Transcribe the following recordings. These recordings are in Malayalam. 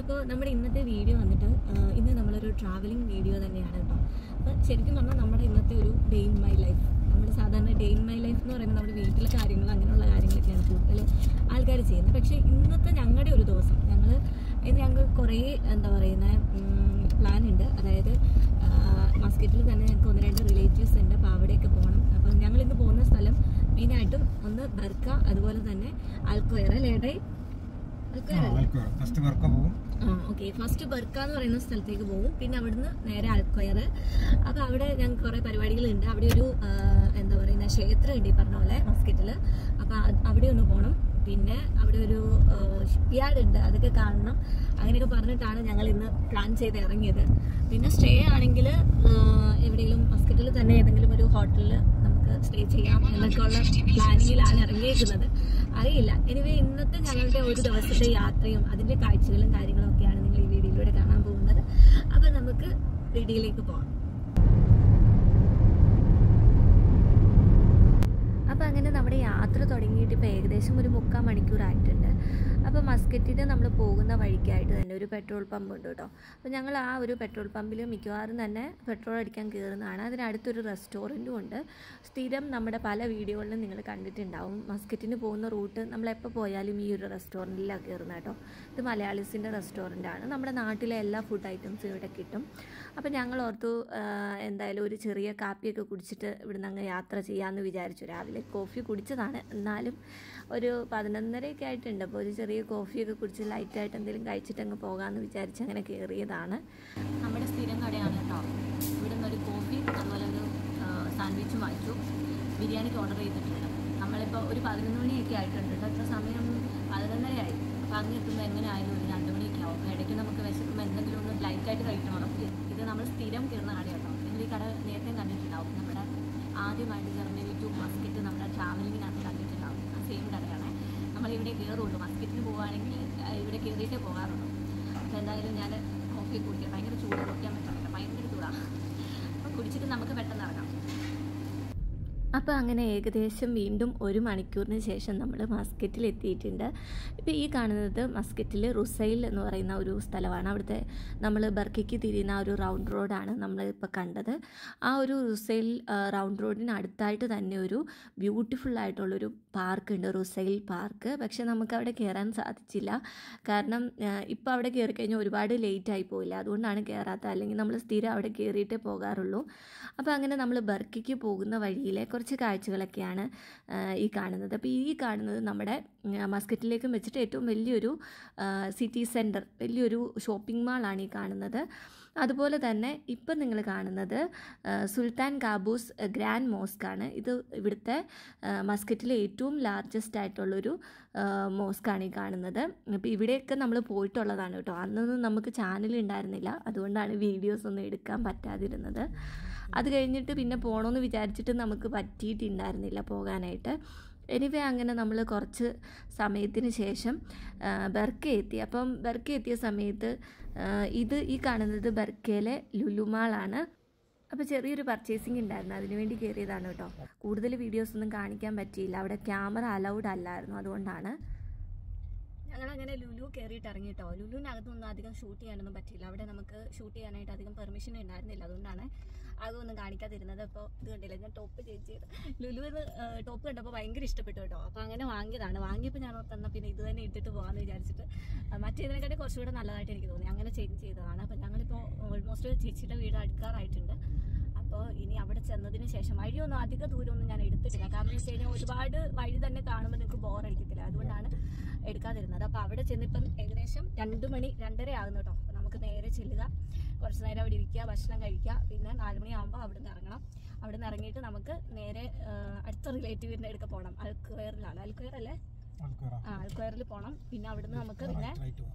അപ്പോൾ നമ്മുടെ ഇന്നത്തെ വീഡിയോ വന്നിട്ട് ആ, ഇന്ന് നമ്മളൊരു ട്രാവലിംഗ് വീഡിയോ തന്നെയാണ് കേട്ടോ അപ്പോൾ ശരിക്കും പറഞ്ഞാൽ നമ്മുടെ ഇന്നത്തെ ഒരു ഡേ ഇൻ മൈ ലൈഫ് നമ്മുടെ സാധാരണ ഡേ ഇൻ മൈ ലൈഫ് എന്ന് പറയുമ്പോൾ നമ്മുടെ വീട്ടിലെ കാര്യങ്ങൾ അങ്ങനെയുള്ള കാര്യങ്ങളൊക്കെയാണ് കൂടുതൽ ആൾക്കാർ ചെയ്യുന്നത് പക്ഷേ ഇന്നത്തെ ഞങ്ങളുടെ ഒരു ദിവസം ഞങ്ങൾ ഇന്ന് ഞങ്ങൾക്ക് കുറേ എന്താ പറയുന്നത് പ്ലാൻ ഉണ്ട് അതായത് മസ്കറ്റിൽ തന്നെ ഞങ്ങൾക്ക് ഒന്ന് രണ്ട് റിലേറ്റീവ്സ് ഉണ്ട് അപ്പോൾ അവിടെയൊക്കെ പോകണം അപ്പോൾ ഞങ്ങൾ ഇന്ന് പോകുന്ന സ്ഥലം മെയിനായിട്ടും ഒന്ന് ബർക്ക അതുപോലെ തന്നെ ആൽക്കോയർ അല്ലേ ഏട്ടായി ആൽക്കോയർ അല്ലേ ഫസ്റ്റ് വർക്ക പോകും ആ ഓക്കെ ഫസ്റ്റ് ബർക്ക എന്ന് പറയുന്ന സ്ഥലത്തേക്ക് പോകും പിന്നെ അവിടുന്ന് നേരെ അൽക്കൊയർ അപ്പോൾ അവിടെ ഞങ്ങൾക്ക് കുറേ പരിപാടികളുണ്ട് അവിടെ ഒരു ആ, എന്താ പറയുന്ന ക്ഷേത്രം ഉണ്ട് ഈ പറഞ്ഞ പോലെ മസ്കറ്റിൽ അപ്പോൾ അവിടെ ഒന്ന് പോകണം പിന്നെ അവിടെ ഒരു ഷിപ്പ് യാർഡ് ഉണ്ട് അതൊക്കെ കാണണം അങ്ങനെയൊക്കെ പറഞ്ഞിട്ടാണ് ഞങ്ങൾ ഇന്ന് പ്ലാൻ ചെയ്ത് ഇറങ്ങിയത് പിന്നെ സ്റ്റേ ആണെങ്കിൽ എവിടെയെങ്കിലും മസ്കറ്റിൽ തന്നെ ഏതെങ്കിലും ഒരു ഹോട്ടലിൽ നമുക്ക് സ്റ്റേ ചെയ്യാം എന്നൊക്കെ ഉള്ള പ്ലാനിങ്ങിലാണ് ഇറങ്ങിയേക്കുന്നത് അറിയില്ല എനിവേ ഇന്നത്തെ ഞങ്ങളുടെ ഒരു ദിവസത്തെ യാത്രയും അതിന്റെ കാഴ്ചകളും കാര്യങ്ങളും ഒക്കെയാണ് നിങ്ങൾ ഈ വീഡിയോയിലൂടെ കാണാൻ പോകുന്നത് അപ്പൊ നമുക്ക് വീഡിയോയിലേക്ക് പോകാം അപ്പോൾ അങ്ങനെ നമ്മുടെ യാത്ര തുടങ്ങിയിട്ട് ഇപ്പോൾ ഏകദേശം ഒരു മുക്കാൽ മണിക്കൂറായിട്ടുണ്ട് അപ്പോൾ മസ്കറ്റിൽ നമ്മൾ പോകുന്ന വഴിക്കായിട്ട് തന്നെ ഒരു പെട്രോൾ പമ്പ് ഉണ്ട് കേട്ടോ അപ്പോൾ ഞങ്ങൾ ആ ഒരു പെട്രോൾ പമ്പിൽ മിക്കവാറും തന്നെ പെട്രോൾ അടിക്കാൻ കയറുന്നതാണ് അതിനടുത്തൊരു റെസ്റ്റോറൻറ്റും ഉണ്ട് സ്ഥിരം നമ്മുടെ പല വീഡിയോകളിലും നിങ്ങൾ കണ്ടിട്ടുണ്ടാവും മസ്കറ്റിന് പോകുന്ന റൂട്ട് നമ്മൾ എപ്പോൾ പോയാലും ഈ ഒരു റെസ്റ്റോറൻറ്റിലാണ് കയറുന്നത് കേട്ടോ ഇത് മലയാളീസിൻ്റെ റെസ്റ്റോറൻ്റാണ് നമ്മുടെ നാട്ടിലെ എല്ലാ ഫുഡ് ഐറ്റംസും ഇവിടെ കിട്ടും അപ്പോൾ ഞങ്ങൾ ഓർത്തു ആ, എന്തായാലും ഒരു ചെറിയ കാപ്പിയൊക്കെ കുടിച്ചിട്ട് ഇവിടുന്ന് അങ്ങ് യാത്ര ചെയ്യാമെന്ന് വിചാരിച്ചു രാവിലെ കോഫി കുടിച്ചതാണ് എന്നാലും ഒരു പതിനൊന്നരയൊക്കെ ആയിട്ടുണ്ട് അപ്പോൾ ഒരു ചെറിയ കോഫിയൊക്കെ കുടിച്ച് ലൈറ്റായിട്ട് എന്തെങ്കിലും കഴിച്ചിട്ട് അങ്ങ് പോകാമെന്ന് വിചാരിച്ച് അങ്ങനെ കയറിയതാണ് നമ്മുടെ സ്ഥിരം കടയാണ് കേട്ടോ ഇവിടുന്ന് ഒരു കോഫി അതുപോലെ ഒരു സാൻഡ്വിച്ചും വാങ്ങിച്ചു ബിരിയാണിക്ക് ഓർഡർ ചെയ്തിട്ടുണ്ട് നമ്മളിപ്പോൾ ഒരു പതിനൊന്ന് മണിയൊക്കെ ആയിട്ടുണ്ട് കേട്ടോ ഇത്ര സമയം പതിനൊന്നരയായി അപ്പോൾ അങ്ങ് എത്തുമ്പോൾ എങ്ങനെ ആയാലും ഒരു രണ്ട് മണിയൊക്കെ ആവും അപ്പോൾ ഇടയ്ക്ക് നമുക്ക് വിശക്കുമ്പോൾ എന്തെങ്കിലും ഒന്ന് ലൈറ്റായിട്ട് കഴിക്കണമല്ലോ ഇത് നമ്മൾ സ്ഥിരം കയറുന്ന കട കേട്ടോ നിങ്ങൾ ഈ കട നേരത്തെ കണ്ടിട്ടുണ്ടാവും നമ്മുടെ ആദ്യമായിട്ട് ജർമ്മനി ടു മസ്കറ്റ് നമ്മുടെ ട്രാവലിങ്ങിനകത്ത് കണ്ടിട്ടുണ്ടാവും ആ സെയിം കടയാണ് നമ്മൾ ഇവിടെ കയറുള്ളൂ മസ്കറ്റിന് പോവുകയാണെങ്കിൽ ആ, ഇവിടെ കയറിയിട്ടേ പോകാറുള്ളൂ അപ്പോൾ എന്തായാലും ഞാൻ കോഫി കുടിക്കാം ഭയങ്കര ചൂട് കുടിക്കാൻ പറ്റില്ല ഭയങ്കര ചൂടാണ് അപ്പോൾ കുടിച്ചിട്ട് നമുക്ക് പെട്ടെന്ന് ഇറങ്ങാം അപ്പോൾ അങ്ങനെ ഏകദേശം വീണ്ടും ഒരു മണിക്കൂറിന് ശേഷം നമ്മൾ മസ്കറ്റിൽ എത്തിയിട്ടുണ്ട് ഇപ്പോൾ ഈ കാണുന്നത് മസ്കറ്റിൽ റുസൈൽ എന്ന് പറയുന്ന ഒരു സ്ഥലമാണ് അവിടുത്തെ നമ്മൾ ബർക്കയ്ക്ക് തിരിയുന്ന ആ ഒരു റൗണ്ട് റോഡാണ് നമ്മൾ ഇപ്പോൾ കണ്ടത് ആ ഒരു റുസൈൽ ആ, റൗണ്ട് റോഡിന് അടുത്തായിട്ട് തന്നെ ഒരു ബ്യൂട്ടിഫുൾ ആയിട്ടുള്ളൊരു പാർക്ക് ഉണ്ട് റുസൈൽ പാർക്ക് പക്ഷേ നമുക്ക് അവിടെ കയറാൻ സാധിച്ചില്ല കാരണം ഇപ്പോൾ അവിടെ കയറി കഴിഞ്ഞാൽ ഒരുപാട് ലേറ്റ് ആയി പോയില്ല അതുകൊണ്ടാണ് കയറാത്തത് അല്ലെങ്കിൽ നമ്മൾ സ്ഥിരം അവിടെ കയറിയിട്ടേ പോകാറുള്ളൂ അപ്പോൾ അങ്ങനെ നമ്മൾ ബർക്കിക്ക് പോകുന്ന വഴിയിലെ കുറച്ച് കാഴ്ചകളൊക്കെയാണ് ആ, ഈ കാണുന്നത് അപ്പോൾ ഈ കാണുന്നത് നമ്മുടെ ഉം, മസ്കറ്റിലേക്കും വെച്ചിട്ട് ഏറ്റവും വലിയൊരു സിറ്റി സെൻറ്റർ വലിയൊരു ഷോപ്പിംഗ് മാളാണ് ഈ കാണുന്നത് അതുപോലെ തന്നെ ഇപ്പം നിങ്ങൾ കാണുന്നത് ആ, സുൽത്താൻ കാബൂസ് ഗ്രാൻഡ് മോസ്കാണ് ഇത് ഇവിടുത്തെ ആ, മസ്കറ്റിലെ ഏറ്റവും ലാർജസ്റ്റ് ആയിട്ടുള്ളൊരു ആ, മോസ്കാണ് ഈ കാണുന്നത് അപ്പോൾ ഇവിടെയൊക്കെ നമ്മൾ പോയിട്ടുള്ളതാണ് കേട്ടോ അന്നൊന്നും നമുക്ക് ചാനൽ ഉണ്ടായിരുന്നില്ല അതുകൊണ്ടാണ് വീഡിയോസ് ഒന്നും എടുക്കാൻ പറ്റാതിരുന്നത് അത് കഴിഞ്ഞിട്ട് പിന്നെ പോകണമെന്ന് വിചാരിച്ചിട്ട് നമുക്ക് പറ്റിയിട്ടുണ്ടായിരുന്നില്ല പോകാനായിട്ട് എനിവേ അങ്ങനെ നമ്മൾ കുറച്ച് സമയത്തിന് ശേഷം ആ, ബർക്ക എത്തി അപ്പം ബർക്ക എത്തിയ സമയത്ത് ആ, ഇത് ഈ കാണുന്നത് ബർക്കയിലെ ലുലുമാളാണ് അപ്പോൾ ചെറിയൊരു പർച്ചേസിങ് ഉണ്ടായിരുന്നു അതിന് വേണ്ടി കയറിയതാണ് കേട്ടോ കൂടുതൽ വീഡിയോസ് ഒന്നും കാണിക്കാൻ പറ്റിയില്ല അവിടെ ക്യാമറ അലൗഡ് അല്ലായിരുന്നു അതുകൊണ്ടാണ് ഞങ്ങൾ അങ്ങനെ ലുലു കയറിയിട്ട് ഇറങ്ങി കേട്ടോ ലുലുവിനകത്തൊന്നും അധികം ഷൂട്ട് ചെയ്യാനൊന്നും പറ്റിയില്ല അവിടെ നമുക്ക് ഷൂട്ട് ചെയ്യാനായിട്ട് അധികം പെർമിഷൻ ഉണ്ടായിരുന്നില്ല അതുകൊണ്ടാണ് അതൊന്നും കാണിക്കാതിരുന്നത് അപ്പോൾ ഇത് കണ്ടില്ല ഞാൻ ടോപ്പ് ചേഞ്ച് ചെയ്ത് ലുലുവിന് ടോപ്പ് കണ്ടപ്പോൾ ഭയങ്കര ഇഷ്ടപ്പെട്ടു കേട്ടോ അപ്പോൾ അങ്ങനെ വാങ്ങിയതാണ് വാങ്ങിയപ്പോൾ ഞാൻ തന്ന പിന്നെ ഇത് തന്നെ ഇട്ടിട്ട് പോകാമെന്ന് വിചാരിച്ചിട്ട് ആ, മറ്റേതിനെക്കാട്ടി കുറച്ചുകൂടെ നല്ലതായിട്ട് എനിക്ക് തോന്നി അങ്ങനെ ചേഞ്ച് ചെയ്തതാണ് അപ്പോൾ ഞങ്ങളിപ്പോൾ ഓൾമോസ്റ്റ് ചേച്ചിയുടെ വീട് അടുക്കാറായിട്ടുണ്ട് അപ്പോൾ ഇനി അവിടെ ചെന്നതിന് ശേഷം വഴിയൊന്നും അധിക ദൂരമൊന്നും ഞാൻ എടുത്തിട്ടില്ല കാരണം എന്ന് വെച്ച് കഴിഞ്ഞാൽ ഒരുപാട് വഴി തന്നെ കാണുമ്പോൾ നിങ്ങൾക്ക് ബോറടിക്കത്തില്ല അതുകൊണ്ടാണ് എടുക്കാതിരുന്നത് അപ്പോൾ അവിടെ ചെന്നിപ്പം ഏകദേശം രണ്ട് മണി രണ്ടര ആകുന്നു കേട്ടോ അപ്പോൾ നമുക്ക് നേരെ ചെല്ലുക കുറച്ച് നേരം അവിടെ ഇരിക്കുക ഭക്ഷണം കഴിക്കുക പിന്നെ നാല് മണിയാകുമ്പോൾ അവിടെ നിന്ന് ഇറങ്ങണം അവിടെ നിന്ന് ഇറങ്ങിയിട്ട് നമുക്ക് നേരെ ആ, അടുത്ത റിലേറ്റീവിൻ്റെ അടുക്ക പോകണം അൽക്വയറിലാണ് അൽക്വയർ അല്ലേ ആ അൽക്വയറിൽ പോകണം പിന്നെ അവിടുന്ന് നമുക്ക് പിന്നെ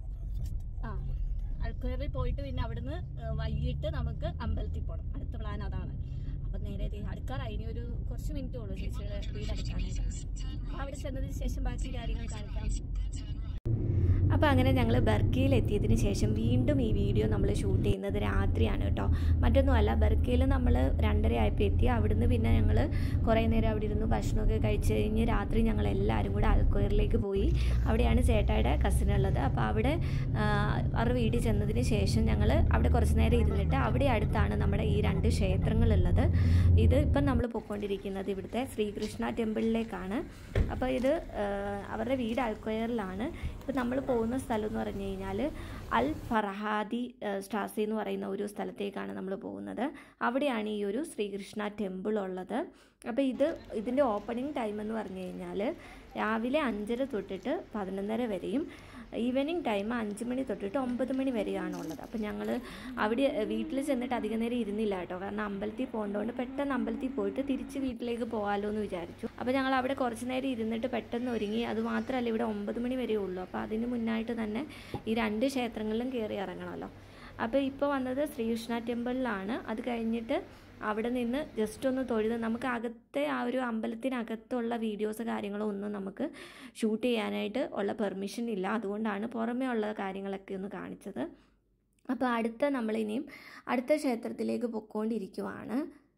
ആ അൽക്വയറിൽ പോയിട്ട് പിന്നെ അവിടുന്ന് ഏഹ്, വൈകിട്ട് നമുക്ക് അമ്പലത്തിൽ പോകണം അടുത്ത പ്ലാൻ അതാണ് അപ്പം നേരെ ദേ അടുക്കാറായി ഇനി ഒരു കുറച്ച് മിനിറ്റ് ഉള്ളൂ ചേച്ചിയുടെ വീട് അടുക്കാനായിട്ട് അപ്പോൾ അവിടെ ചെന്നതിന് ശേഷം ബാക്കി കാര്യങ്ങൾ കാണിക്കാം അപ്പോൾ അങ്ങനെ ഞങ്ങൾ ബർക്കയിൽ എത്തിയതിന് ശേഷം വീണ്ടും ഈ വീഡിയോ നമ്മൾ ഷൂട്ട് ചെയ്യുന്നത് രാത്രിയാണ് കേട്ടോ മറ്റൊന്നുമല്ല ബർക്കയിൽ നമ്മൾ രണ്ടര ആയപ്പോൾ എത്തി അവിടുന്ന് പിന്നെ ഞങ്ങൾ കുറേ നേരം അവിടെ ഇരുന്ന് ഭക്ഷണമൊക്കെ കഴിച്ച് കഴിഞ്ഞ് രാത്രി ഞങ്ങൾ എല്ലാവരും കൂടെ അൽക്കോയറിലേക്ക് പോയി അവിടെയാണ് ചേട്ടായുടെ കസിൻ ഉള്ളത് അപ്പോൾ അവിടെ ആ, അവരുടെ വീട്ടിൽ ചെന്നതിന് ശേഷം ഞങ്ങൾ അവിടെ കുറച്ച് നേരം ഇരുന്നിട്ട് അവിടെ അടുത്താണ് നമ്മുടെ ഈ രണ്ട് ക്ഷേത്രങ്ങളുള്ളത് ഇത് ഇപ്പം നമ്മൾ പോയിക്കൊണ്ടിരിക്കുന്നത് ഇവിടുത്തെ ശ്രീകൃഷ്ണ ടെമ്പിളിലേക്കാണ് അപ്പോൾ ഇത് ആ, അവരുടെ വീട് അൽക്കൊയറിലാണ് ഇപ്പം നമ്മൾ പോകുന്ന സ്ഥലം എന്ന് പറഞ്ഞു കഴിഞ്ഞാൽ അൽ ഫർഹാദി സ്റ്റാസി എന്ന് പറയുന്ന ഒരു സ്ഥലത്തേക്കാണ് നമ്മൾ പോകുന്നത് അവിടെയാണ് ഈ ഒരു ശ്രീകൃഷ്ണ ടെമ്പിൾ ഉള്ളത് അപ്പോൾ ഇത് ഇതിൻ്റെ ഓപ്പണിംഗ് ടൈം എന്ന് പറഞ്ഞു കഴിഞ്ഞാൽ രാവിലെ അഞ്ചര തൊട്ടിട്ട് പതിനൊന്നര വരെയും ഈവനിങ് ടൈം അഞ്ച് മണി തൊട്ടിട്ട് ഒമ്പത് മണി വരെയാണ് ഉള്ളത് അപ്പോൾ ഞങ്ങൾ അവിടെ വീട്ടിൽ ചെന്നിട്ട് അധികം നേരം ഇരുന്നില്ല കേട്ടോ കാരണം അമ്പലത്തിൽ പോകേണ്ടതുകൊണ്ട് പെട്ടെന്ന് അമ്പലത്തിൽ പോയിട്ട് തിരിച്ച് വീട്ടിലേക്ക് പോകാമല്ലോ എന്ന് വിചാരിച്ചു അപ്പോൾ ഞങ്ങൾ അവിടെ കുറച്ച് നേരം ഇരുന്നിട്ട് പെട്ടെന്ന് ഒരുങ്ങി അത് മാത്രമല്ല ഇവിടെ ഒമ്പത് മണി വരെ ഉള്ളൂ അപ്പോൾ അതിന് മുന്നായിട്ട് തന്നെ ഈ രണ്ട് ക്ഷേത്രങ്ങളിലും കയറി ഇറങ്ങണമല്ലോ അപ്പോൾ ഇപ്പോൾ വന്നത് ശ്രീകൃഷ്ണ ടെമ്പിളിലാണ് അത് കഴിഞ്ഞിട്ട് അവിടെ നിന്ന് ജസ്റ്റ് ഒന്ന് തൊഴുത് നമുക്ക് അകത്തെ ആ ഒരു അമ്പലത്തിനകത്തുള്ള വീഡിയോസ് കാര്യങ്ങളോ ഒന്നും നമുക്ക് ഷൂട്ട് ചെയ്യാനായിട്ട് ഉള്ള പെർമിഷൻ ഇല്ല അതുകൊണ്ടാണ് പുറമേ ഉള്ള കാര്യങ്ങളൊക്കെ ഒന്ന് കാണിച്ചത് അപ്പോൾ അടുത്ത നമ്മളിനിയും അടുത്ത ക്ഷേത്രത്തിലേക്ക് പൊക്കോണ്ടിരിക്കുവാണ്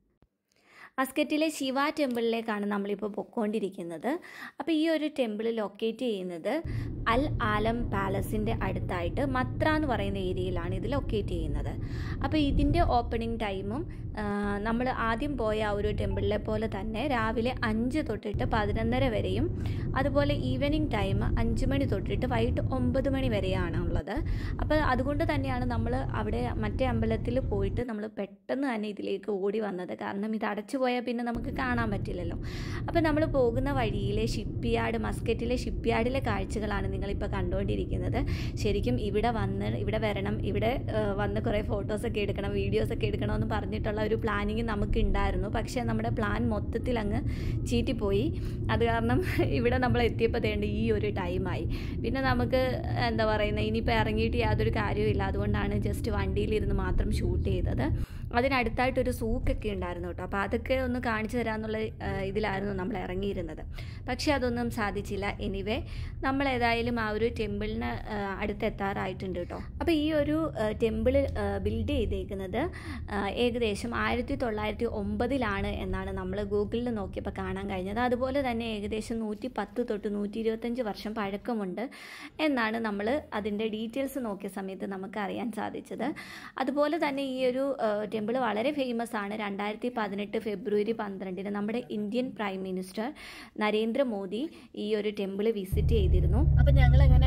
മസ്കറ്റിലെ ശിവ ടെമ്പിളിലേക്കാണ് നമ്മളിപ്പോൾ പൊക്കോണ്ടിരിക്കുന്നത് അപ്പോൾ ഈ ഒരു ടെമ്പിൾ ലൊക്കേറ്റ് ചെയ്യുന്നത് അൽ ആലം പാലസിൻ്റെ അടുത്തായിട്ട് മത്ര എന്ന് പറയുന്ന ഏരിയയിലാണ് ഇത് ലൊക്കേറ്റ് ചെയ്യുന്നത് അപ്പോൾ ഇതിൻ്റെ ഓപ്പണിംഗ് ടൈമും നമ്മൾ ആദ്യം പോയ ആ ഒരു ടെമ്പിളിലെ പോലെ തന്നെ രാവിലെ അഞ്ച് തൊട്ടിട്ട് പതിനൊന്നര വരെയും അതുപോലെ ഈവനിങ് ടൈം അഞ്ച് മണി തൊട്ടിട്ട് വൈകിട്ട് ഒമ്പത് മണി വരെയാണ് ഉള്ളത് അപ്പോൾ അതുകൊണ്ട് തന്നെയാണ് നമ്മൾ അവിടെ മറ്റേ അമ്പലത്തിൽ പോയിട്ട് നമ്മൾ പെട്ടെന്ന് തന്നെ ഇതിലേക്ക് ഓടി വന്നത് കാരണം ഇത് അടച്ചു പോയാൽ പിന്നെ നമുക്ക് കാണാൻ പറ്റില്ലല്ലോ അപ്പോൾ നമ്മൾ പോകുന്ന വഴിയിലെ ഷിപ്പ് യാർഡ് മസ്കറ്റിലെ ഷിപ്പ് യാർഡിലെ കാഴ്ചകളാണ് നിങ്ങളിപ്പോൾ കണ്ടുകൊണ്ടിരിക്കുന്നത് ശരിക്കും ഇവിടെ വന്ന് ഇവിടെ വരണം ഇവിടെ ആ, വന്ന് കുറേ ഫോട്ടോസൊക്കെ എടുക്കണം വീഡിയോസൊക്കെ എടുക്കണമെന്ന് പറഞ്ഞിട്ടുള്ള ഒരു പ്ലാനിങ് നമുക്ക് ഉണ്ടായിരുന്നു പക്ഷേ നമ്മുടെ പ്ലാൻ മൊത്തത്തിൽ അങ്ങ് ചീറ്റിപ്പോയി അത് കാരണം ഇവിടെ നമ്മൾ എത്തിയപ്പോൾ തേണ്ട ഈ ഒരു ടൈമായി പിന്നെ നമുക്ക് എന്താ പറയുന്നത് ഇനിയിപ്പോൾ ഇറങ്ങിയിട്ട് യാതൊരു കാര്യവുമില്ല അതുകൊണ്ടാണ് ജസ്റ്റ് വണ്ടിയിലിരുന്ന് മാത്രം ഷൂട്ട് ചെയ്തത് അതിനടുത്തായിട്ടൊരു സൂക്കൊക്കെ ഉണ്ടായിരുന്നു കേട്ടോ അപ്പോൾ അതൊക്കെ ഒന്ന് കാണിച്ചു തരാമെന്നുള്ള ആ, ഇതിലായിരുന്നു നമ്മൾ ഇറങ്ങിയിരുന്നത് പക്ഷേ അതൊന്നും സാധിച്ചില്ല എനിവേ നമ്മൾ ഏതായാലും ആ ഒരു ടെമ്പിളിന് ആ, അടുത്തെത്താറായിട്ടുണ്ട് കേട്ടോ അപ്പോൾ ഈ ഒരു ടെമ്പിൾ ബിൽഡ് ചെയ്തേക്കുന്നത് ആ, ഏകദേശം ആയിരത്തി തൊള്ളായിരത്തി ഒമ്പതിലാണ് എന്നാണ് നമ്മൾ ഗൂഗിളിൽ നോക്കിയപ്പോൾ കാണാൻ കഴിഞ്ഞത് അതുപോലെ തന്നെ ഏകദേശം നൂറ്റി പത്ത് തൊട്ട് നൂറ്റി ഇരുപത്തഞ്ച് വർഷം പഴക്കമുണ്ട് എന്നാണ് നമ്മൾ അതിൻ്റെ ഡീറ്റെയിൽസ് നോക്കിയ സമയത്ത് നമുക്ക് അറിയാൻ സാധിച്ചത് അതുപോലെ തന്നെ ഈ ഒരു ടെമ്പിൾ വളരെ ഫേമസ് ആണ് രണ്ടായിരത്തി പതിനെട്ട് ഫെബ്രുവരി പന്ത്രണ്ടിന് നമ്മുടെ ഇന്ത്യൻ പ്രൈം മിനിസ്റ്റർ നരേന്ദ്രമോദി ഈ ഒരു ടെമ്പിൾ വിസിറ്റ് ചെയ്തിരുന്നു അപ്പം ഞങ്ങൾ അങ്ങനെ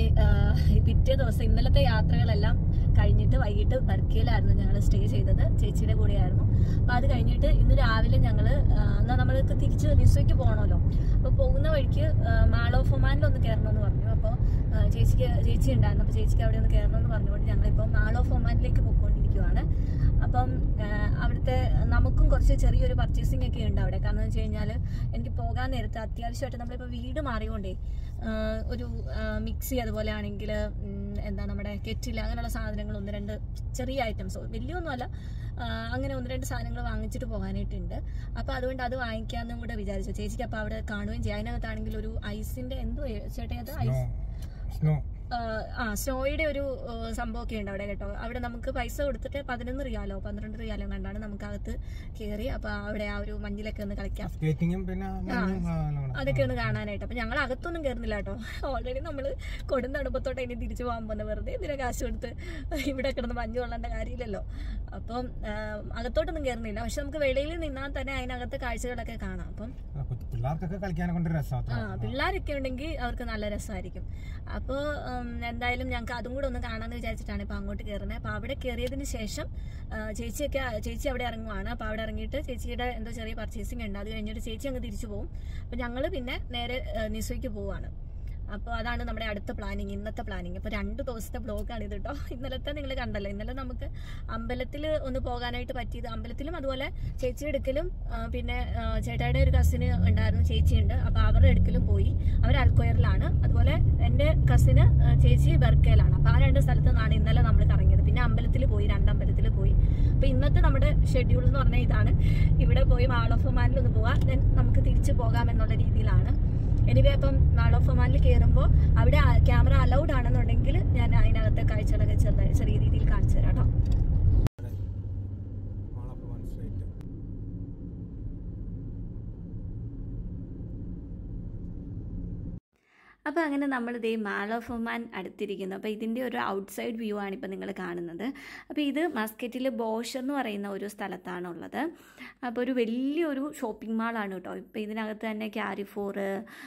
പിറ്റേ ദിവസം ഇന്നലത്തെ യാത്രകളെല്ലാം കഴിഞ്ഞിട്ട് വൈകിട്ട് ബർക്കയിലായിരുന്നു ഞങ്ങൾ സ്റ്റേ ചെയ്തത് ചേച്ചിയുടെ കൂടെയായിരുന്നു അപ്പോൾ അത് കഴിഞ്ഞിട്ട് ഇന്ന് രാവിലെ ഞങ്ങൾ എന്നാൽ നമ്മൾക്ക് തിരിച്ച് നിസ്വയ്ക്ക് പോകണമല്ലോ അപ്പോൾ പോകുന്ന വഴിക്ക് മാൾ ഓഫ് ഒമാനിൽ ഒന്ന് കയറണമെന്ന് പറഞ്ഞു അപ്പോൾ ചേച്ചിക്ക് ചേച്ചി ഉണ്ടായിരുന്നു അപ്പോൾ ചേച്ചിക്ക് അവിടെ ഒന്ന് കയറണമെന്ന് പറഞ്ഞുകൊണ്ട് ഞങ്ങളിപ്പോൾ മാൾ ഓഫ് ഒമാനിലേക്ക് പോയിക്കൊണ്ടിരിക്കുവാണ് അപ്പം ആ, അവിടുത്തെ നമുക്കും കുറച്ച് ചെറിയൊരു പർച്ചേസിംഗ് ഒക്കെ ഉണ്ട് അവിടെ കാരണം എന്ന് വെച്ച് കഴിഞ്ഞാൽ എനിക്ക് പോകാൻ നേരത്ത് അത്യാവശ്യമായിട്ട് നമ്മളിപ്പോൾ വീട് മാറിയോണ്ടേ ആ, ഒരു ആ, മിക്സി അതുപോലെ ആണെങ്കിൽ എന്താ നമ്മുടെ കെറ്റിൽ അങ്ങനെയുള്ള സാധനങ്ങൾ ഒന്ന് രണ്ട് ചെറിയ ഐറ്റംസ് വലിയൊന്നുമല്ല ആ, അങ്ങനെ ഒന്ന് രണ്ട് സാധനങ്ങൾ വാങ്ങിച്ചിട്ട് പോകാനായിട്ടുണ്ട് അപ്പോൾ അതുകൊണ്ട് അത് വാങ്ങിക്കാമെന്നും കൂടെ വിചാരിച്ചു ചേച്ചിക്ക് അപ്പോൾ അവിടെ കാണുകയും ചെയ്യും അതിനകത്താണെങ്കിൽ ഒരു ഐസിൻ്റെ എന്തോ ചേട്ടാ അത് ഐസ് സ്നോ ആഹ് ആ സ്നോയുടെ ഒരു ആഹ് സംഭവമൊക്കെ ഉണ്ട് അവിടെ കേട്ടോ അവിടെ നമുക്ക് പൈസ കൊടുത്തിട്ട് പതിനൊന്ന് റിയാലോ പന്ത്രണ്ട് റിയാലോ കണ്ടാണ് നമുക്ക് അകത്ത് കയറി അപ്പൊ അവിടെ ആ ഒരു മഞ്ഞിലൊക്കെ ഒന്ന് കളിക്കാം സ്കേറ്റിങ്ങും പിന്നെ മഞ്ഞും, ആ, എല്ലാം കൂടെ. അതൊക്കെ ഒന്ന് കാണാനായിട്ട് അപ്പൊ ഞങ്ങൾ അകത്തൊന്നും കയറുന്നില്ല കേട്ടോ ഓൾറെഡി നമ്മൾ കൊടുന്നടുപ്പത്തോട്ട് ഇനി തിരിച്ചു പോകാൻ പോകുന്നത് വെറുതെ ഇതിനെ കാശ് കൊടുത്ത് ഇവിടെ കിടന്ന് മഞ്ഞ് കൊള്ളേണ്ട കാര്യമില്ലല്ലോ അപ്പം ആഹ് അകത്തോട്ടൊന്നും കയറുന്നില്ല പക്ഷെ നമുക്ക് വെളിയിൽ നിന്നാൽ തന്നെ അതിനകത്തെ കാഴ്ചകളൊക്കെ കാണാം അപ്പം ആ, കൊച്ചു പിള്ളേർക്കൊക്കെ കളിക്കാനെ കൊണ്ട് രസം ആ പിള്ളേരൊക്കെ ഉണ്ടെങ്കിൽ അവർക്ക് നല്ല രസമായിരിക്കും അപ്പോൾ എന്തായാലും ഞങ്ങൾക്ക് അതും കൂടെ ഒന്ന് കാണാമെന്ന് വിചാരിച്ചിട്ടാണ് ഇപ്പോൾ അങ്ങോട്ട് കയറുന്നത് അപ്പോൾ അവിടെ കയറിയതിന് ശേഷം ആ, ചേച്ചിയൊക്കെ ചേച്ചി അവിടെ ഇറങ്ങുവാണ് അപ്പോൾ അവിടെ ഇറങ്ങിയിട്ട് ചേച്ചിയുടെ എന്തോ ചെറിയ പർച്ചേസിംഗ് ഉണ്ട് അത് കഴിഞ്ഞിട്ട് ചേച്ചി അങ്ങ് തിരിച്ചു പോകും അപ്പോൾ ഞങ്ങൾ പിന്നെ നേരെ നിസോയ്ക്ക് പോവാണ് അപ്പോൾ അതാണ് നമ്മുടെ അടുത്ത പ്ലാനിങ് ഇന്നത്തെ പ്ലാനിങ് അപ്പോൾ രണ്ട് ദിവസത്തെ ബ്ലോഗാണ് ഇത് കേട്ടോ ഇന്നലത്തെ നിങ്ങൾ കണ്ടല്ലോ ഇന്നലെ നമുക്ക് അമ്പലത്തിൽ ഒന്ന് പോകാനായിട്ട് പറ്റിയത് അമ്പലത്തിലും അതുപോലെ ചേച്ചി എടുക്കലും ആ, പിന്നെ ആ, ചേട്ടായുടെ ഒരു കസിന് ഉണ്ടായിരുന്നു ചേച്ചിയുണ്ട് അപ്പോൾ അവരുടെ എടുക്കലും പോയി അവർ അൽക്കൊയറിലാണ് അതുപോലെ എൻ്റെ കസിന് ചേച്ചി ബർക്കയിലാണ് അപ്പോൾ ആ രണ്ട് സ്ഥലത്തു നിന്നാണ് ഇന്നലെ നമ്മൾ കറങ്ങിയത് പിന്നെ അമ്പലത്തിൽ പോയി രണ്ട് അമ്പലത്തിൽ പോയി അപ്പോൾ ഇന്നത്തെ നമ്മുടെ ഷെഡ്യൂൾ എന്ന് പറഞ്ഞാൽ ഇതാണ് ഇവിടെ പോയി മാൾ ഓഫ് ഒമാനിൽ ഒന്ന് പോവാം ദെൻ നമുക്ക് തിരിച്ചു പോകാം എന്നുള്ള രീതിയിലാണ് എനിവേ അപ്പം മാൾ ഓഫ് ഒമാനിൽ കയറുമ്പോൾ അവിടെ ക്യാമറ അലൗഡ് ആണെന്നുണ്ടെങ്കിൽ ഞാൻ അതിനകത്തെ കാഴ്ചകളൊക്കെ ചെറുതായി ചെറിയ രീതിയിൽ കാണിച്ചു തരാം കേട്ടോ മാളപ്പുറം സ്ട്രീറ്റ് അപ്പോൾ അങ്ങനെ നമ്മൾ ഇതേ മാൾ ഓഫ് ഒമാൻ അടുത്തിരിക്കുന്നു അപ്പോൾ ഇതിൻ്റെ ഒരു ഔട്ട്സൈഡ് വ്യൂ ആണ് ഇപ്പോൾ നിങ്ങൾ കാണുന്നത് അപ്പോൾ ഇത് മസ്കറ്റിൽ ബോഷ് എന്ന് പറയുന്ന ഒരു സ്ഥലത്താണുള്ളത് അപ്പോൾ ഒരു വലിയൊരു ഷോപ്പിംഗ് മാളാണ് കേട്ടോ ഇപ്പോൾ ഇതിനകത്ത് തന്നെ ക്യാരിഫോർ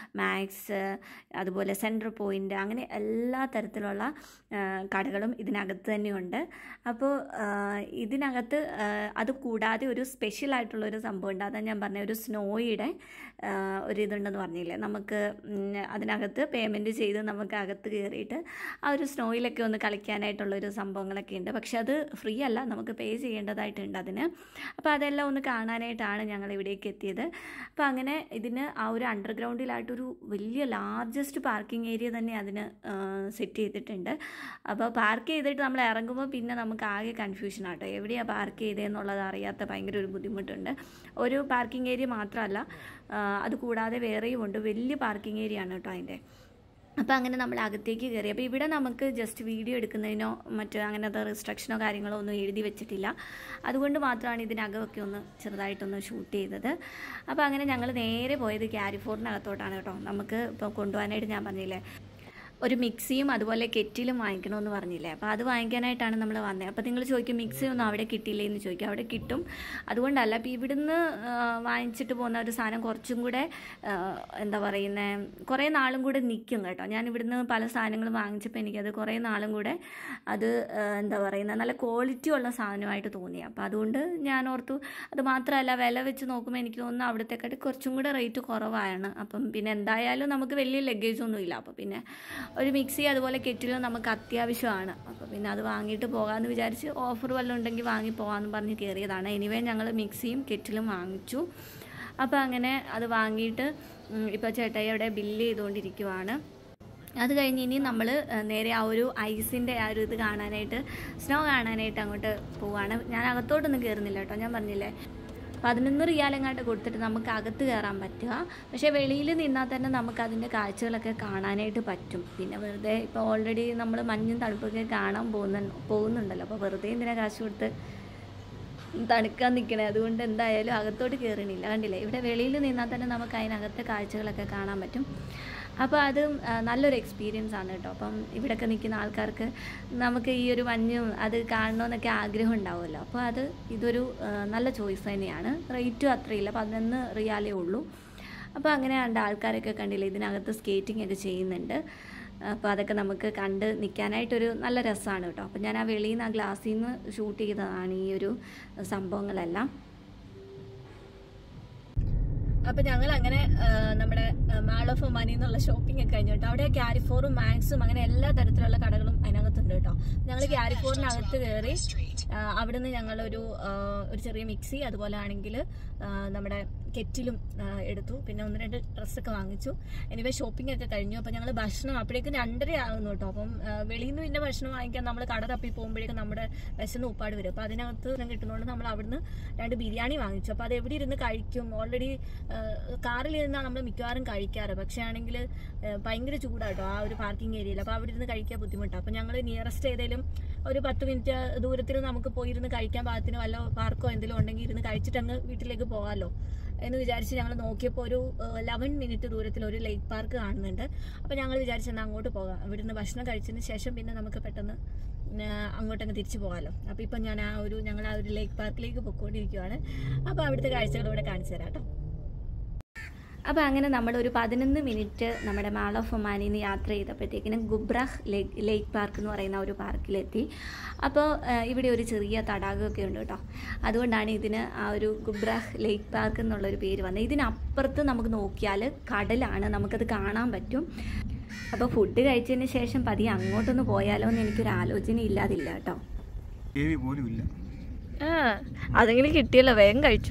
മാക്സ് അതുപോലെ സെൻട്രൽ പോയിൻ്റ് അങ്ങനെ എല്ലാ തരത്തിലുള്ള ആ, കടകളും ഇതിനകത്ത് തന്നെയുണ്ട് അപ്പോൾ ആ, ഇതിനകത്ത് ആ, അത് കൂടാതെ ഒരു സ്പെഷ്യൽ ആയിട്ടുള്ള ഒരു സംഭവം ഉണ്ട് അതാണ് ഞാൻ പറഞ്ഞ ഒരു സ്നോയുടെ ആ, ഒരു ഇതുണ്ടെന്ന് പറഞ്ഞില്ലേ നമുക്ക് ഉം, അതിനകത്ത് പേയ്മെൻറ്റ് ചെയ്ത് നമുക്ക് അകത്ത് കയറിയിട്ട് ആ ഒരു സ്നോയിലൊക്കെ ഒന്ന് കളിക്കാനായിട്ടുള്ള ഒരു സംഭവങ്ങളൊക്കെ ഉണ്ട് പക്ഷെ അത് ഫ്രീ അല്ല നമുക്ക് പേ ചെയ്യേണ്ടതായിട്ടുണ്ട് അതിന് അപ്പോൾ അതെല്ലാം ഒന്ന് കാണാനായിട്ടാണ് ഞങ്ങൾ ഇവിടേക്ക് എത്തിയത് അപ്പോൾ അങ്ങനെ ഇതിന് ആ ഒരു അണ്ടർഗ്രൗണ്ടിലായിട്ടൊരു വലിയ ലാർജസ്റ്റ് പാർക്കിംഗ് ഏരിയ തന്നെ അതിന് സെറ്റ് ചെയ്തിട്ടുണ്ട് അപ്പോൾ പാർക്ക് ചെയ്തിട്ട് നമ്മൾ ഇറങ്ങുമ്പോൾ പിന്നെ നമുക്ക് ആകെ കൺഫ്യൂഷൻ ആട്ടോ എവിടെയാണ് പാർക്ക് ചെയ്തതെന്നുള്ളത് അറിയാത്ത ഭയങ്കര ഒരു ബുദ്ധിമുട്ടുണ്ട് ഒരു പാർക്കിംഗ് ഏരിയ മാത്രമല്ല ആ, അത് കൂടാതെ വേറെയും ഉണ്ട് വലിയ പാർക്കിംഗ് ഏരിയ ആണ് കേട്ടോ അതിൻ്റെ അപ്പോൾ അങ്ങനെ നമ്മൾ അകത്തേക്ക് കയറി അപ്പോൾ ഇവിടെ നമുക്ക് ജസ്റ്റ് വീഡിയോ എടുക്കുന്നതിനോ മറ്റോ അങ്ങനത്തെ റിസ്ട്രിക്ഷനോ കാര്യങ്ങളോ ഒന്നും എഴുതി വെച്ചിട്ടില്ല അതുകൊണ്ട് മാത്രമാണ് ഇതിനകമൊക്കെ ഒന്ന് ചെറുതായിട്ടൊന്ന് ഷൂട്ട് ചെയ്തത് അപ്പോൾ അങ്ങനെ ഞങ്ങൾ നേരെ പോയത് ക്യാരിഫോറിനകത്തോട്ടാണ് കേട്ടോ നമുക്ക് ഇപ്പോൾ കൊണ്ടുപോകാനായിട്ട് ഞാൻ പറഞ്ഞില്ലേ ഒരു മിക്സിയും അതുപോലെ കെറ്റിലും വാങ്ങിക്കണമെന്ന് പറഞ്ഞില്ലേ അപ്പോൾ അത് വാങ്ങിക്കാനായിട്ടാണ് നമ്മൾ വന്നത് അപ്പോൾ നിങ്ങൾ ചോദിക്കും മിക്സി ഒന്നും അവിടെ കിട്ടിയില്ലേ എന്ന് ചോദിക്കും അവിടെ കിട്ടും അതുകൊണ്ടല്ല അപ്പോൾ ഇവിടുന്ന് ആ, വാങ്ങിച്ചിട്ട് പോകുന്ന ഒരു സാധനം കുറച്ചും കൂടെ ആ, എന്താ പറയുന്നത് കുറേ നാളും കൂടെ നിൽക്കും കേട്ടോ ഞാൻ ഇവിടുന്ന് പല സാധനങ്ങളും വാങ്ങിച്ചപ്പോൾ എനിക്കത് കുറേ നാളും കൂടെ അത് ആ, എന്താ പറയുന്നത് നല്ല ക്വാളിറ്റി ഉള്ള സാധനമായിട്ട് തോന്നി അപ്പോൾ അതുകൊണ്ട് ഞാൻ ഓർത്തു അത് മാത്രമല്ല വില വെച്ച് നോക്കുമ്പോൾ എനിക്ക് തോന്നുന്നു അവിടത്തെക്കാട്ടി കുറച്ചും കൂടെ റേറ്റ് കുറവാണ് അപ്പം പിന്നെ എന്തായാലും നമുക്ക് വലിയ ലഗേജ് ഒന്നും ഇല്ല അപ്പോൾ പിന്നെ ഒരു മിക്സി അതുപോലെ കെറ്റിലും നമുക്ക് അത്യാവശ്യമാണ് അപ്പോൾ പിന്നെ അത് വാങ്ങിയിട്ട് പോകാമെന്ന് വിചാരിച്ച് ഓഫർ വല്ലതും ഉണ്ടെങ്കിൽ വാങ്ങി പോകാമെന്ന് പറഞ്ഞ് കയറിയതാണ് എനിവേ ഞങ്ങൾ മിക്സിയും കെറ്റിലും വാങ്ങിച്ചു അപ്പോൾ അങ്ങനെ അത് വാങ്ങിയിട്ട് ഇപ്പോൾ ചേട്ടായി അവിടെ ബില്ല് ചെയ്തുകൊണ്ടിരിക്കുവാണ് അത് കഴിഞ്ഞ് ഇനി നമ്മൾ നേരെ ആ ഒരു ഐസിൻ്റെ ആ ഒരു ഇത് കാണാനായിട്ട് സ്നോ കാണാനായിട്ട് അങ്ങോട്ട് പോവാണ് ഞാൻ അകത്തോട്ടൊന്നും കയറുന്നില്ല കേട്ടോ ഞാൻ പറഞ്ഞില്ലേ പതിനൊന്ന് റിയാലെങ്ങാണ്ട് കൊടുത്തിട്ട് നമുക്ക് അകത്ത് കയറാൻ പറ്റുക പക്ഷേ വെളിയിൽ നിന്നാൽ തന്നെ നമുക്ക് അതിൻ്റെ കാഴ്ചകളൊക്കെ കാണാനായിട്ട് പറ്റും പിന്നെ വെറുതെ ഇപ്പോൾ ഓൾറെഡി നമ്മൾ മഞ്ഞും തണുപ്പൊക്കെ കാണാൻ പോകുന്ന പോകുന്നുണ്ടല്ലോ അപ്പോൾ വെറുതെ എന്തിനാ കാശ് കൊടുത്ത് തണുക്കാൻ നിൽക്കണേ അതുകൊണ്ട് എന്തായാലും അകത്തോട്ട് കയറണില്ല കണ്ടില്ലേ ഇവിടെ വെളിയിൽ നിന്നാൽ തന്നെ നമുക്ക് അതിനകത്തെ കാഴ്ചകളൊക്കെ കാണാൻ പറ്റും അപ്പോൾ അത് ആ, നല്ലൊരു എക്സ്പീരിയൻസ് ആണ് കേട്ടോ അപ്പം ഇവിടെയൊക്കെ നിൽക്കുന്ന ആൾക്കാർക്ക് നമുക്ക് ഈ ഒരു മഞ്ഞും അത് കാണണമെന്നൊക്കെ ആഗ്രഹം ഉണ്ടാവുമല്ലോ അപ്പോൾ അത് ഇതൊരു ആ, നല്ല ചോയ്സ് തന്നെയാണ് റേറ്റും അത്രയില്ല പതിനൊന്ന് റിയാലേ ഉള്ളൂ അപ്പോൾ അങ്ങനെ കണ്ട ആൾക്കാരൊക്കെ കണ്ടില്ലേ ഇതിനകത്ത് സ്കേറ്റിംഗ് ഒക്കെ ചെയ്യുന്നുണ്ട് അപ്പോൾ അതൊക്കെ നമുക്ക് കണ്ട് നിൽക്കാനായിട്ടൊരു നല്ല രസമാണ് കേട്ടോ അപ്പോൾ ഞാൻ ആ വെളിയിൽ നിന്ന് ആ ഗ്ലാസ്സിൽ നിന്ന് ഷൂട്ട് ചെയ്തതാണ് ഈ ഒരു സംഭവങ്ങളെല്ലാം അപ്പൊ ഞങ്ങൾ അങ്ങനെ ആ, നമ്മുടെ മാൾ ഓഫ് ഒമാനി എന്നുള്ള ഷോപ്പിംഗ് ഒക്കെ കഴിഞ്ഞു കേട്ടോ അവിടെ ക്യാരിഫോറും മാക്സും അങ്ങനെ എല്ലാ തരത്തിലുള്ള കടകളും അതിനകത്തുണ്ട് കേട്ടോ ഞങ്ങൾ ക്യാരിഫോറിനകത്ത് കയറി ആ, അവിടുന്ന് ഞങ്ങളൊരു ആ, ഒരു ചെറിയ മിക്സി അതുപോലെ ആണെങ്കിൽ നമ്മുടെ കെറ്റിലും ആ, എടുത്തു പിന്നെ ഒന്ന് രണ്ട് ഡ്രസ്സൊക്കെ വാങ്ങിച്ചു എനിവേ ഷോപ്പിംഗ് ഒക്കെ കഴിഞ്ഞു അപ്പോൾ ഞങ്ങൾ ഭക്ഷണം അപ്പോഴേക്കും രണ്ടര ആകുന്നു കേട്ടോ അപ്പം ആ, വെളിയിൽ നിന്ന് പിന്നെ ഭക്ഷണം വാങ്ങിക്കാൻ നമ്മൾ കട തപ്പി പോകുമ്പോഴേക്കും നമ്മുടെ വിശന്ന് ഉപ്പാട് വരും അപ്പോൾ അതിനകത്ത് നിന്ന് കിട്ടുന്നതുകൊണ്ട് നമ്മൾ അവിടുന്ന് രണ്ട് ബിരിയാണി വാങ്ങിച്ചു അപ്പോൾ അത് എവിടെ ഇരുന്ന് കഴിക്കും ഓൾറെഡി കാറിൽ ഇരുന്നാണ് നമ്മൾ മിക്കവാറും കഴിക്കാറ് പക്ഷേ ആണെങ്കിൽ ഭയങ്കര ചൂടാട്ടോ ആ ഒരു പാർക്കിംഗ് ഏരിയയിൽ അപ്പോൾ അവിടെ ഇരുന്ന് കഴിക്കാൻ ബുദ്ധിമുട്ടാണ് അപ്പോൾ ഞങ്ങൾ നിയറസ്റ്റ് ഏതെങ്കിലും ഒരു പത്ത് മിനിറ്റ് ദൂരത്തിൽ നമുക്ക് പോയിരുന്ന് കഴിക്കാൻ പാകത്തിന് വല്ല പാർക്കോ എന്തെങ്കിലും ഉണ്ടെങ്കിൽ ഇരുന്ന് കഴിച്ചിട്ട് അങ്ങ് വീട്ടിലേക്ക് പോകാമല്ലോ എന്ന് വിചാരിച്ച് ഞങ്ങൾ നോക്കിയപ്പോൾ ഒരു ലെവൻ മിനിറ്റ് ദൂരത്തിൽ ഒരു ലേക്ക് പാർക്ക് കാണുന്നുണ്ട് അപ്പോൾ ഞങ്ങൾ വിചാരിച്ചെന്നാൽ അങ്ങോട്ട് പോകാം ഇവിടുന്ന് ഭക്ഷണം കഴിച്ചതിന് ശേഷം പിന്നെ നമുക്ക് പെട്ടെന്ന് ആ, അങ്ങോട്ടങ്ങ് തിരിച്ചു പോകാമല്ലോ അപ്പോൾ ഇപ്പം ഞാൻ ആ ഒരു ഞങ്ങൾ ആ ഒരു ലേക്ക് പാർക്കിലേക്ക് പൊയ്ക്കൊണ്ടിരിക്കുവാണ് അപ്പോൾ അവിടുത്തെ കാഴ്ചകൾ ഇവിടെ കാണിച്ചു തരാം കേട്ടോ അപ്പോൾ അങ്ങനെ നമ്മൾ ഒരു പതിനൊന്ന് മിനിറ്റ് നമ്മുടെ മാൾ ഓഫ് ഒമാനിൽ നിന്ന് യാത്ര ചെയ്തപ്പോഴത്തേക്കിനും ഗുബ്രഹ് ലേക്ക് ലേക്ക് പാർക്ക് എന്ന് പറയുന്ന ഒരു പാർക്കിലെത്തി അപ്പോൾ ആ, ഇവിടെ ഒരു ചെറിയ തടാകമൊക്കെ ഉണ്ട് കേട്ടോ അതുകൊണ്ടാണ് ഇതിന് ആ ഒരു ഗുബ്രഹ് ലേക്ക് പാർക്ക് എന്നുള്ളൊരു പേര് വന്നത് ഇതിനപ്പുറത്ത് നമുക്ക് നോക്കിയാൽ കടലാണ് നമുക്കത് കാണാൻ പറ്റും അപ്പോൾ ഫുഡ് കഴിച്ചതിന് ശേഷം പതിയെ അങ്ങോട്ടൊന്ന് പോയാലോ എന്ന് എനിക്കൊരു ആലോചന ഇല്ലാതില്ല കേട്ടോ ദേവി പോലും ഇല്ല ആ അതെങ്കിലും കിട്ടിയല്ലോ വേഗം കഴിച്ചു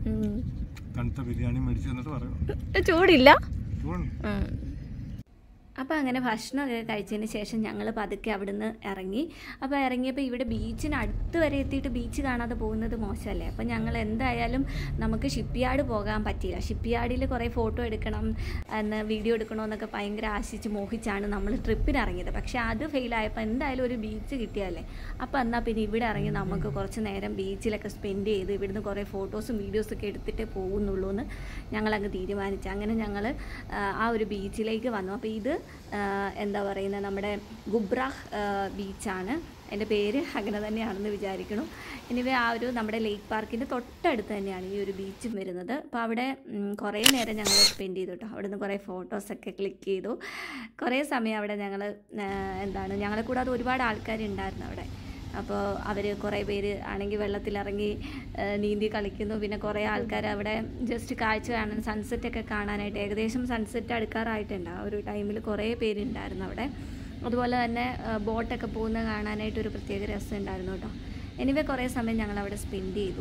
തണുത്ത ബിരിയാണി മേടിച്ചു എന്നിട്ട് പറയും ചൂടില്ല ചൂടുണ്ട് അപ്പോൾ അങ്ങനെ ഭക്ഷണമൊക്കെ കഴിച്ചതിന് ശേഷം ഞങ്ങൾ പതുക്കെ അവിടുന്ന് ഇറങ്ങി അപ്പോൾ ഇറങ്ങിയപ്പോൾ ഇവിടെ ബീച്ചിന് അടുത്ത് വരെ എത്തിയിട്ട് ബീച്ച് കാണാതെ പോകുന്നത് മോശമല്ലേ അപ്പോൾ ഞങ്ങൾ എന്തായാലും നമുക്ക് ഷിപ്പ് യാർഡ് പോകാൻ പറ്റിയില്ല ഷിപ്പ് യാർഡിൽ കുറേ ഫോട്ടോ എടുക്കണം എന്ന് വീഡിയോ എടുക്കണമെന്നൊക്കെ ഭയങ്കര ആശിച്ച് മോഹിച്ചാണ് നമ്മൾ ട്രിപ്പിന് ഇറങ്ങിയത് പക്ഷേ അത് ഫെയിലായപ്പോൾ എന്തായാലും ഒരു ബീച്ച് കിട്ടിയല്ലേ അപ്പോൾ എന്നാൽ പിന്നെ ഇവിടെ ഇറങ്ങി നമുക്ക് കുറച്ച് നേരം ബീച്ചിലൊക്കെ സ്പെൻഡ് ചെയ്ത് ഇവിടുന്ന് കുറേ ഫോട്ടോസും വീഡിയോസും ഒക്കെ എടുത്തിട്ടേ പോകുന്നുള്ളൂ എന്ന് ഞങ്ങളങ്ങ് തീരുമാനിച്ചു അങ്ങനെ ഞങ്ങൾ ആ ഒരു ബീച്ചിലേക്ക് വന്നു അപ്പോൾ ഇത് ആ, എന്താ പറയുന്നത് നമ്മുടെ ഗുബ്രാഹ് ആ, ബീച്ചാണ് എൻ്റെ പേര് അങ്ങനെ തന്നെയാണെന്ന് വിചാരിക്കണം ഇനിവേ ആ ഒരു നമ്മുടെ ലേക്ക് പാർക്കിൻ്റെ തൊട്ടടുത്ത് തന്നെയാണ് ഈ ഒരു ബീച്ചും വരുന്നത് അപ്പോൾ അവിടെ ഉം, കുറേ നേരം ഞങ്ങൾ സ്പെൻഡ് ചെയ്തു കേട്ടോ അവിടെ നിന്ന് കുറേ ഫോട്ടോസൊക്കെ ക്ലിക്ക് ചെയ്തു കുറേ സമയം അവിടെ ഞങ്ങൾ എന്താണ് ഞങ്ങളെ കൂടാതെ ഒരുപാട് ആൾക്കാരുണ്ടായിരുന്നു അവിടെ അപ്പോൾ അവർ കുറേ പേര് ആണെങ്കിൽ വെള്ളത്തിലിറങ്ങി ആ, നീന്തി കളിക്കുന്നു പിന്നെ കുറേ ആൾക്കാർ അവിടെ ജസ്റ്റ് കാഴ്ച കാണാൻ സൺസെറ്റൊക്കെ കാണാനായിട്ട് ഏകദേശം സൺസെറ്റ് അടുക്കാറായിട്ടുണ്ട് ആ ഒരു ടൈമിൽ കുറേ പേരുണ്ടായിരുന്നു അവിടെ അതുപോലെ തന്നെ ആ, ബോട്ടൊക്കെ പോകുന്ന കാണാനായിട്ട് ഒരു പ്രത്യേക രസം ഉണ്ടായിരുന്നു കേട്ടോ എനിവേ കുറേ സമയം ഞങ്ങൾ അവിടെ സ്പെൻഡ് ചെയ്തു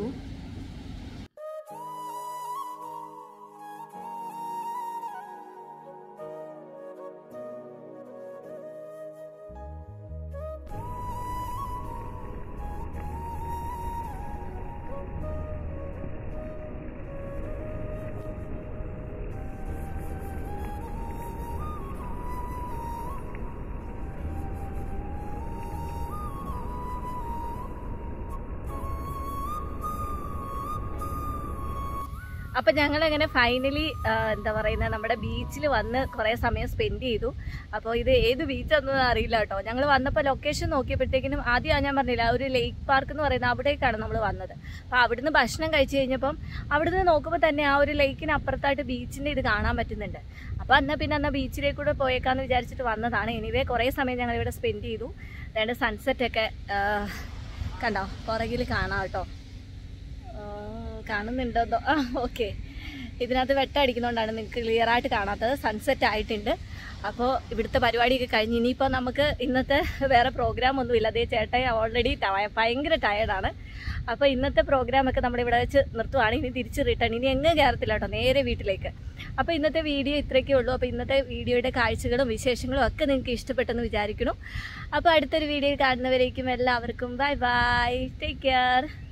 അപ്പൊ ഞങ്ങൾ അങ്ങനെ ഫൈനലി എന്താ പറയുന്നത് നമ്മുടെ ബീച്ചിൽ വന്ന് കുറെ സമയം സ്പെൻഡ് ചെയ്തു അപ്പോൾ ഇത് ഏത് ബീച്ചാണെന്ന് അറിയില്ല കേട്ടോ ഞങ്ങൾ വന്നപ്പോൾ ലൊക്കേഷൻ നോക്കിയപ്പോഴത്തേക്കിനും ആദ്യം ഞാൻ പറഞ്ഞില്ല ആ ഒരു ലേക്ക് പാർക്ക് എന്ന് പറയുന്നത് അവിടേക്കാണ് നമ്മൾ വന്നത് അപ്പോൾ അവിടുന്ന് ഭക്ഷണം കഴിച്ചു കഴിഞ്ഞപ്പം അവിടുന്ന് നോക്കുമ്പോൾ തന്നെ ആ ഒരു ലേക്കിന് അപ്പുറത്തായിട്ട് ബീച്ചിന്റെ ഇത് കാണാൻ പറ്റുന്നുണ്ട് അപ്പോൾ അന്ന് പിന്നെ അന്ന് ബീച്ചിലേക്ക് കൂടെ പോയേക്കാന്ന് വിചാരിച്ചിട്ട് വന്നതാണ് എനിവേ കുറേ സമയം ഞങ്ങൾ ഇവിടെ സ്പെൻഡ് ചെയ്തു അതായത് സൺസെറ്റ് ഒക്കെ ആ, കണ്ടോ പുറകിൽ കാണാം കേട്ടോ ആ, കാണുന്നുണ്ടോ എന്തോ ആ ഓക്കെ ഇതിനകത്ത് വെട്ടം അടിക്കുന്നതുകൊണ്ടാണ് നിങ്ങൾക്ക് ക്ലിയർ ആയിട്ട് കാണാത്തത് സൺസെറ്റ് ആയിട്ടുണ്ട് അപ്പോൾ ഇവിടുത്തെ പരിപാടിയൊക്കെ കഴിഞ്ഞ് ഇനിയിപ്പോൾ നമുക്ക് ഇന്നത്തെ വേറെ പ്രോഗ്രാം ഒന്നുമില്ല അതേ ചേട്ടായി ഓൾറെഡി ഭയങ്കര ടയർഡാണ് അപ്പോൾ ഇന്നത്തെ പ്രോഗ്രാമൊക്കെ നമ്മൾ ഇവിടെ വെച്ച് നിർത്തുവാണ് ഇനി തിരിച്ച് റിട്ടേൺ ഇനി എങ്ങും കയറത്തില്ല കേട്ടോ നേരെ വീട്ടിലേക്ക് അപ്പോൾ ഇന്നത്തെ വീഡിയോ ഇത്രയൊക്കെ ഉള്ളൂ അപ്പോൾ ഇന്നത്തെ വീഡിയോയുടെ കാഴ്ചകളും വിശേഷങ്ങളും ഒക്കെ നിങ്ങൾക്ക് ഇഷ്ടപ്പെട്ടെന്ന് വിചാരിക്കുന്നു അപ്പോൾ അടുത്തൊരു വീഡിയോ കാണുന്നവരേക്കും എല്ലാവർക്കും ബൈ ബൈ ടേക്ക് കെയർ